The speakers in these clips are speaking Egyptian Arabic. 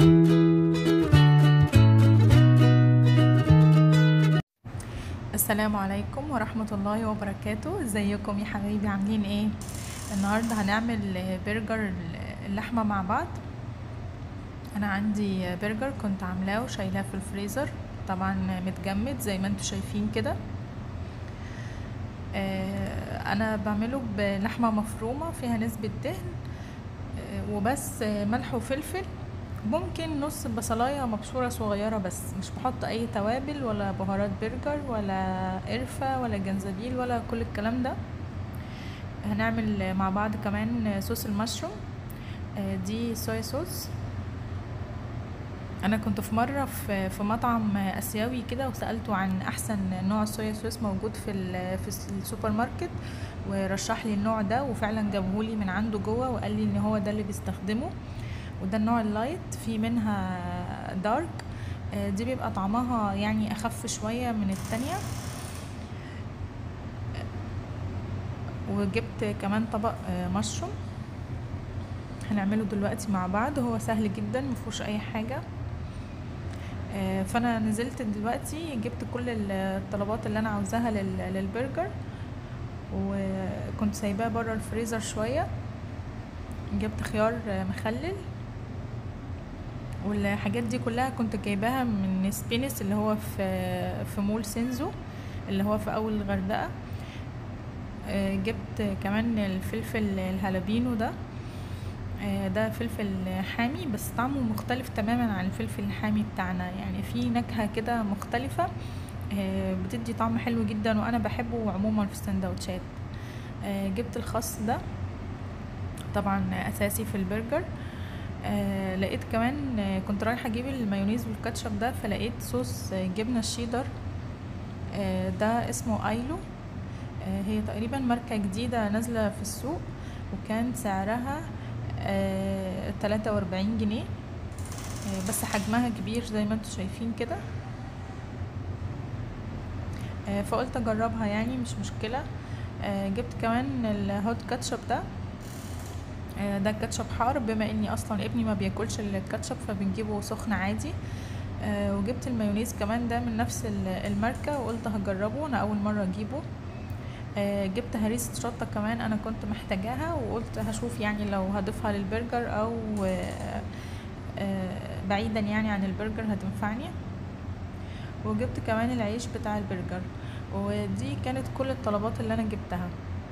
السلام عليكم ورحمة الله وبركاته ازيكم يا حبايبي عاملين ايه النهاردة هنعمل برجر اللحمة مع بعض انا عندي برجر كنت عاملاه وشايلاه في الفريزر طبعا متجمد زي ما انتوا شايفين كده آه، انا بعمله بلحمة مفرومة فيها نسبة دهن آه، وبس ملح وفلفل ممكن نص بصلاية مبشورة صغيرة بس مش بحط اي توابل ولا بهارات برجر ولا قرفة ولا جنزبيل ولا كل الكلام ده هنعمل مع بعض كمان صوص المشروم آه، دي صويا صوص انا كنت في مره في في مطعم اسيوي كده وسالته عن احسن نوع صويا صوص موجود في في السوبر ماركت ورشح لي النوع ده وفعلا جابهولي من عنده جوه وقال لي ان هو ده اللي بيستخدمه وده النوع اللايت في منها دارك دي بيبقى طعمها يعني اخف شويه من التانية وجبت كمان طبق مشروم هنعمله دلوقتي مع بعض هو سهل جدا مفيهوش اي حاجه فانا نزلت دلوقتي جبت كل الطلبات اللي انا عاوزاها للبرجر وكنت سايباه بره الفريزر شويه جبت خيار مخلل والحاجات دي كلها كنت جايباها من سبينس اللي هو في في مول سينزو اللي هو في اول الغردقه جبت كمان الفلفل الهالبينو ده ده فلفل حامي بس طعمه مختلف تماما عن الفلفل الحامي بتاعنا يعني في نكهة كده مختلفة بتدي طعم حلو جدا وانا بحبه عموما في السندوتشات جبت الخس ده طبعا اساسي في البرجر آه لقيت كمان آه كنت رايحه اجيب المايونيز والكاتشب ده فلقيت صوص آه جبنه الشيدر آه ده اسمه ايلو آه هي تقريبا ماركه جديده نازله في السوق وكان سعرها آه 43 جنيه آه بس حجمها كبير زي ما انتم شايفين كده آه فقلت اجربها يعني مش مشكله آه جبت كمان الهوت كاتشب ده ده كاتشب حار بما اني اصلا ابني ما بياكلش الكاتشب فبنجيبه سخن عادي أه وجبت المايونيز كمان ده من نفس الماركة وقلت هجربه انا اول مرة اجيبه أه جبت هريسة شطة كمان انا كنت محتاجاها وقلت هشوف يعني لو هضيفها للبرجر او أه بعيدا يعني عن البرجر هتنفعني وجبت كمان العيش بتاع البرجر ودي كانت كل الطلبات اللي انا جبتها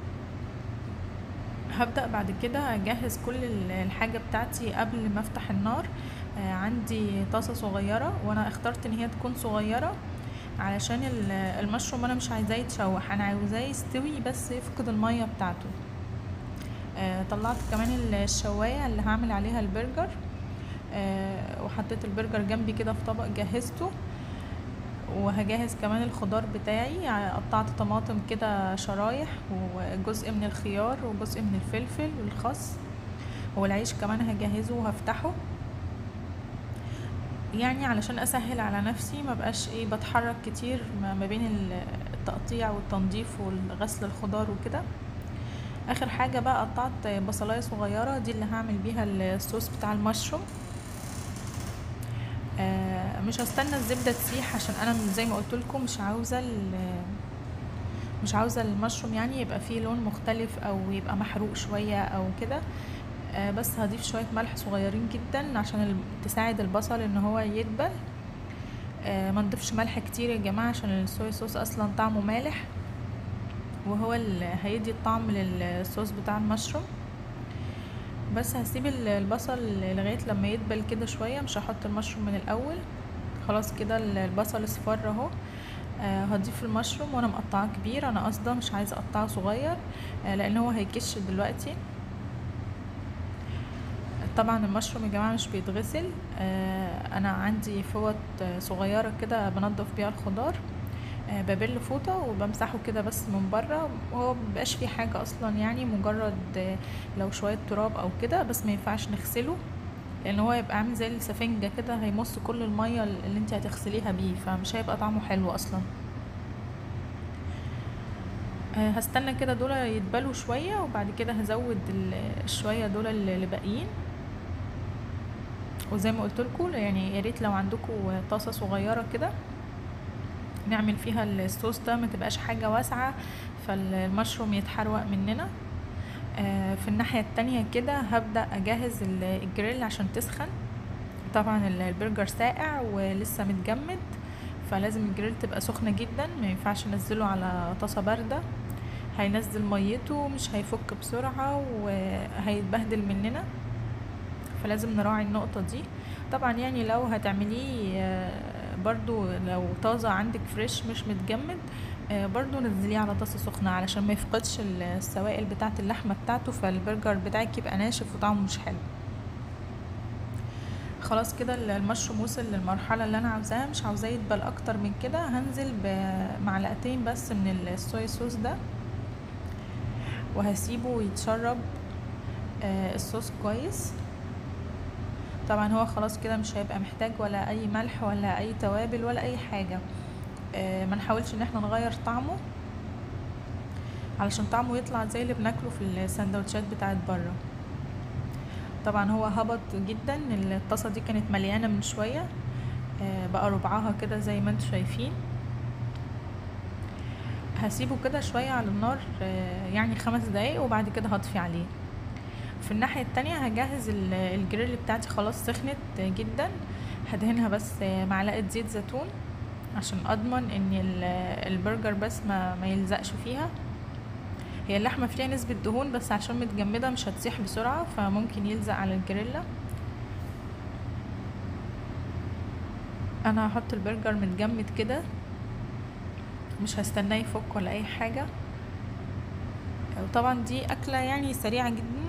هبدأ بعد كده اجهز كل الحاجة بتاعتي قبل ما افتح النار آه عندي طاسة صغيرة وانا اخترت ان هي تكون صغيرة علشان المشروم انا مش عايزاه يتشوح انا عاوزاه يستوي بس يفقد المية بتاعته آه طلعت كمان الشواية اللي هعمل عليها البرجر آه وحطيت البرجر جنبي كده في طبق جهزته وهجهز كمان الخضار بتاعي قطعت طماطم كده شرايح وجزء من الخيار وجزء من الفلفل والخس والعيش كمان هجهزه وهفتحه يعني علشان اسهل على نفسي ما بقاش ايه بتحرك كتير ما بين التقطيع والتنظيف والغسل الخضار وكده اخر حاجة بقى قطعت بصلاية صغيرة دي اللي هعمل بيها الصوص بتاع المشروم آه مش هستنى الزبده تسيح عشان انا زي ما قلت لكم مش عاوزه مش عاوزه المشروم يعني يبقى فيه لون مختلف او يبقى محروق شويه او كده آه بس هضيف شويه ملح صغيرين جدا عشان تساعد البصل ان هو يدبل آه ما نضيفش ملح كتير يا جماعه عشان الصويا صوص اصلا طعمه مالح وهو اللي هيدي الطعم للصوص بتاع المشروم بس هسيب البصل لغايه لما يدبل كده شويه مش هحط المشروم من الاول خلاص كده البصل اصفر اهو آه هضيف المشروم وانا مقطعاه كبير انا قصده مش عايزه اقطعه صغير آه لان هو هيكش دلوقتي طبعا المشروم يا جماعه مش بيتغسل آه انا عندي فوط صغيره كده بنضف بيها الخضار آه ببل فوطه وبمسحه كده بس من بره وهو مبقاش فيه حاجه اصلا يعني مجرد آه لو شويه تراب او كده بس ما ينفعش نغسله لان هو يبقى عامل زي السفنجه كده هيمص كل الميه اللي انت هتغسليها بيه فمش هيبقى طعمه حلو اصلا آه هستنى كده دول يتبلوا شويه وبعد كده هزود الشويه دول اللي باقيين وزي ما قلت لكم يعني يا ريت لو عندكم طاسه صغيره كده نعمل فيها الصوص ده ما تبقاش حاجه واسعه فالمشروم يتحروق مننا آه، في الناحيه التانية كده هبدا اجهز ال- الجريل عشان تسخن طبعا ال- البرجر ساقع ولسه متجمد فلازم الجريل تبقى سخنه جدا ما ينفعش ننزله على طاسه بارده هينزل ميته مش هيفك بسرعه وهيتبهدل مننا فلازم نراعي النقطة دي طبعا يعني لو هتعمليه آه، برضو لو طازة عندك فريش مش متجمد آه، برضو نزليه على طاسة سخنة علشان ما يفقدش السوائل بتاعة اللحمة بتاعته فالبرجر بتاعك يبقى ناشف وطعمه مش حلو خلاص كده المشروم وصل للمرحلة اللي انا عاوزاها مش عاوزاه يدبل اكتر من كده هنزل بمعلقتين بس من الصويا صوص ده وهسيبه يتشرب آه، الصوص كويس طبعا هو خلاص كده مش هيبقى محتاج ولا اي ملح ولا اي توابل ولا اي حاجة آه، ما نحاولش ان احنا نغير طعمه علشان طعمه يطلع زي اللي بناكله في السندوتشات بتاعت بره طبعا هو هبط جدا الطاسة دي كانت مليانة من شوية آه، بقى ربعها كده زي ما انتم شايفين هسيبه كده شوية على النار آه، يعني خمس دقايق وبعد كده هطفي عليه في الناحية التانية هجهز ال- الجريل بتاعتي خلاص سخنت جدا هدهنها بس معلقة زيت زيتون عشان اضمن ان ال- البرجر بس ما, ما يلزقش فيها هي اللحمة فيها نسبة دهون بس عشان متجمدة مش هتسيح بسرعة فممكن يلزق على الجريلا انا هحط البرجر متجمد كده مش هستناه يفك ولا اي حاجة وطبعا دي اكلة يعني سريعة جدا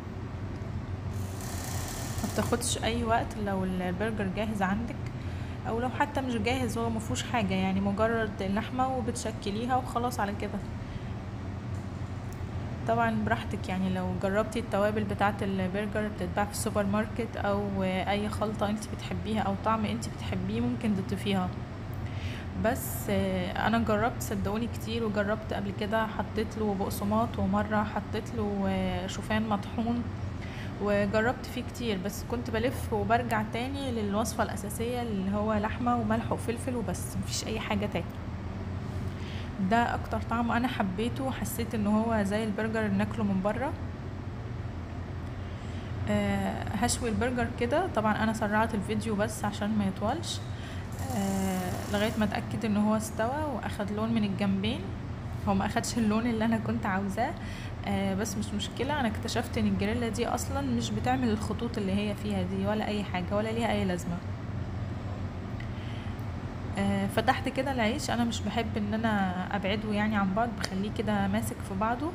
ما بتاخدش اي وقت لو البرجر جاهز عندك او لو حتى مش جاهز هو مفهوش حاجة يعني مجرد اللحمة وبتشكليها وخلاص على كده طبعا براحتك يعني لو جربتي التوابل بتاعة البرجر بتتباع في السوبر ماركت او اي خلطة انت بتحبيها او طعم انت بتحبيه ممكن تضيفيها بس آه، انا جربت صدقوني كتير وجربت قبل كده حطيت له بقسماط ومره حطيت له آه، شوفان مطحون وجربت فيه كتير بس كنت بلف وبرجع تاني للوصفه الاساسيه اللي هو لحمه وملح وفلفل وبس مفيش اي حاجه تاني ده اكتر طعم انا حبيته وحسيت ان هو زي البرجر اللي ناكله من بره آه، هشوي البرجر كده طبعا انا سرعت الفيديو بس عشان ما يطولش آه، لغايه ما اتاكد ان هو استوى واخد لون من الجنبين هو ما اخدش اللون اللي انا كنت عاوزاه آه، بس مش مشكله انا اكتشفت ان الجريلا دي اصلا مش بتعمل الخطوط اللي هي فيها دي ولا اي حاجه ولا ليها اي لازمه آه، فتحت كده العيش انا مش بحب ان انا ابعده يعني عن بعض بخليه كده ماسك في بعضه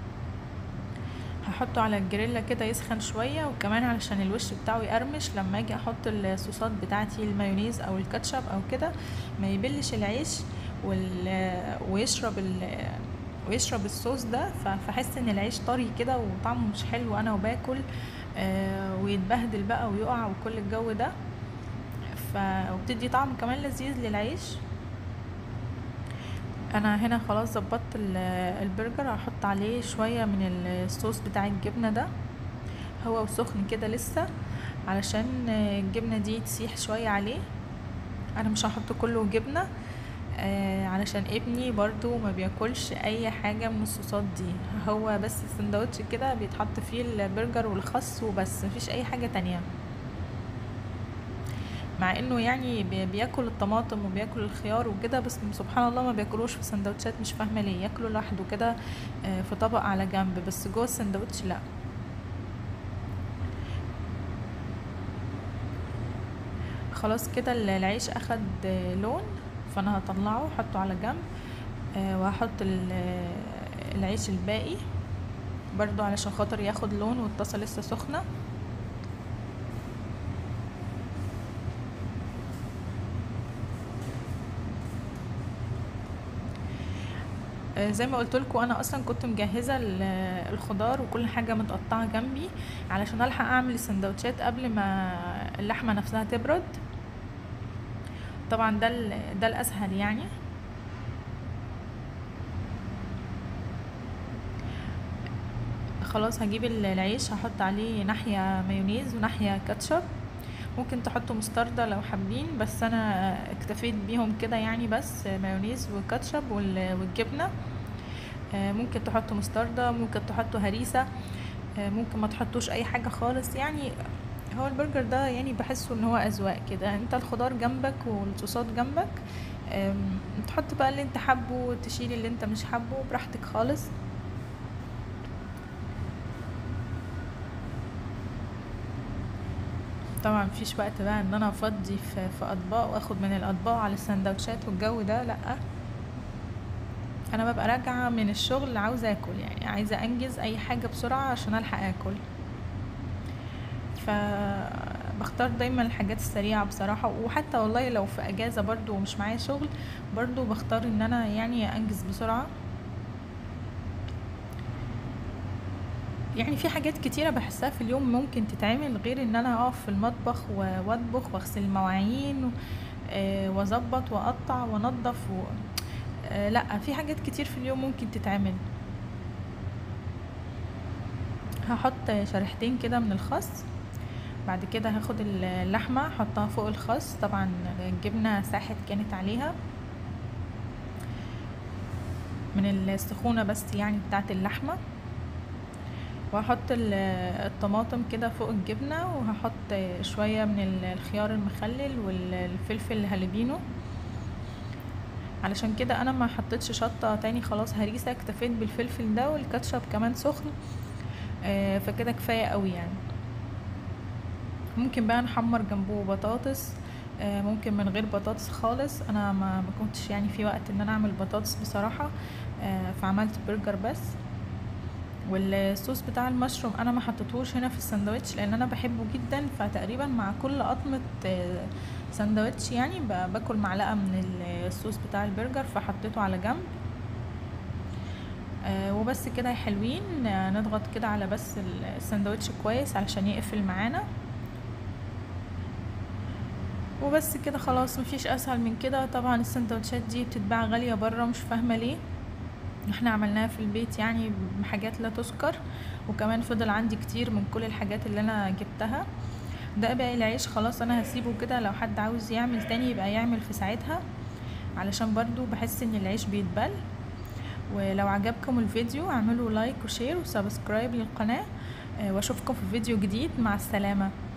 هحطه على الجريلا كده يسخن شوية وكمان علشان الوش بتاعه يقرمش لما اجي احط الصوصات بتاعتي المايونيز او الكاتشب او كده ما يبلش العيش وال... ويشرب ال... ويشرب الصوص ده ف- فاحس ان العيش طري كده وطعمه مش حلو انا وباكل آه، ويتبهدل بقى ويقع وكل الجو ده ف... وبتدي طعم كمان لذيذ للعيش انا هنا خلاص ظبطت ال- البرجر هحط عليه شوية من الصوص بتاع الجبنة ده هو وسخن كده لسه علشان الجبنة دي تسيح شوية عليه انا مش هحط كله جبنة آه علشان ابني برضو ما بياكلش اي حاجة من الصوصات دي هو بس سندوتش كده بيتحط فيه البرجر والخس وبس مفيش اي حاجة تانية مع انه يعني بي- بياكل الطماطم وبياكل الخيار وكده بس سبحان الله ما بياكلوش في سندوتشات مش فاهمه ليه ياكلوا لوحده كده آه، في طبق على جنب بس جوه السندوتش لا خلاص كده ال- العيش اخد آه، لون فانا هطلعه احطه على جنب آه، وهحط ال- آه، العيش الباقي برضو علشان خاطر ياخد لون والطاسه لسه سخنه آه، زي ما قلت لكم انا اصلا كنت مجهزه ال- الخضار وكل حاجه متقطعه جنبي علشان الحق اعمل السندوتشات قبل ما اللحمه نفسها تبرد طبعا ده ال- ده الاسهل يعني خلاص هجيب ال- العيش هحط عليه ناحيه مايونيز وناحيه كاتشب ممكن تحطوا مستردة لو حابين بس انا اكتفيت بيهم كده يعني بس مايونيز وكاتشب وال- والجبنه آه، ممكن تحطوا مستردة ممكن تحطوا هريسة آه، ممكن ما تحطوش اي حاجة خالص يعني هو البرجر ده يعني بحسه ان هو اذواق كده انت الخضار جنبك والصوصات جنبك آم، تحط بقى اللي انت حابه وتشيل اللي انت مش حابه براحتك خالص طبعا مفيش وقت بقى ان انا افضي في, في اطباق واخد من الاطباق على السندوتشات والجو ده لا انا ببقى راجعه من الشغل عاوزه اكل يعني عايزه انجز اي حاجه بسرعه عشان الحق اكل فبختار دايما الحاجات السريعه بصراحه وحتى والله لو في اجازه برضو ومش معايا شغل برضو بختار ان انا يعني انجز بسرعه يعني في حاجات كتيرة بحسها في اليوم ممكن تتعمل غير ان انا اقف في المطبخ و- واطبخ واغسل المواعين و- آه، واظبط واقطع وانضف و... آه، لا في حاجات كتير في اليوم ممكن تتعمل هحط شريحتين كده من الخس بعد كده هاخد اللحمة احطها فوق الخس طبعا الجبنة ساحت كانت عليها من السخونة بس يعني بتاعت اللحمة وهحط ال- الطماطم كده فوق الجبنة وهحط شوية من ال- الخيار المخلل والفلفل الهالبينو علشان كده انا ما حطيتش شطة تاني خلاص هريسة اكتفيت بالفلفل ده والكاتشب كمان سخن آه، فكده كفاية قوي يعني ممكن بقى نحمر جنبه بطاطس آه، ممكن من غير بطاطس خالص انا ما ما كنتش يعني في وقت ان انا اعمل بطاطس بصراحة آه، فعملت برجر بس والصوص بتاع المشروم انا ما حطيتهوش هنا في الساندوتش لان انا بحبه جدا فتقريبا مع كل قطمة آه، ساندوتش يعني ب- باكل معلقة من ال- الصوص بتاع البرجر فحطيته على جنب آه، وبس كده يا حلوين آه، نضغط كده على بس ال- الساندوتش كويس علشان يقفل معانا وبس كده خلاص مفيش اسهل من كده طبعا السندوتشات دي بتتباع غالية برا مش فاهمة ليه احنا عملناها في البيت يعني بحاجات لا تذكر وكمان فضل عندي كتير من كل الحاجات اللي انا جبتها ده باقي العيش خلاص انا هسيبه كده لو حد عاوز يعمل تاني يبقى يعمل في ساعتها علشان برضو بحس ان العيش بيتبل ولو عجبكم الفيديو اعملوا لايك وشير وسبسكرايب للقناة آه، واشوفكم في فيديو جديد مع السلامة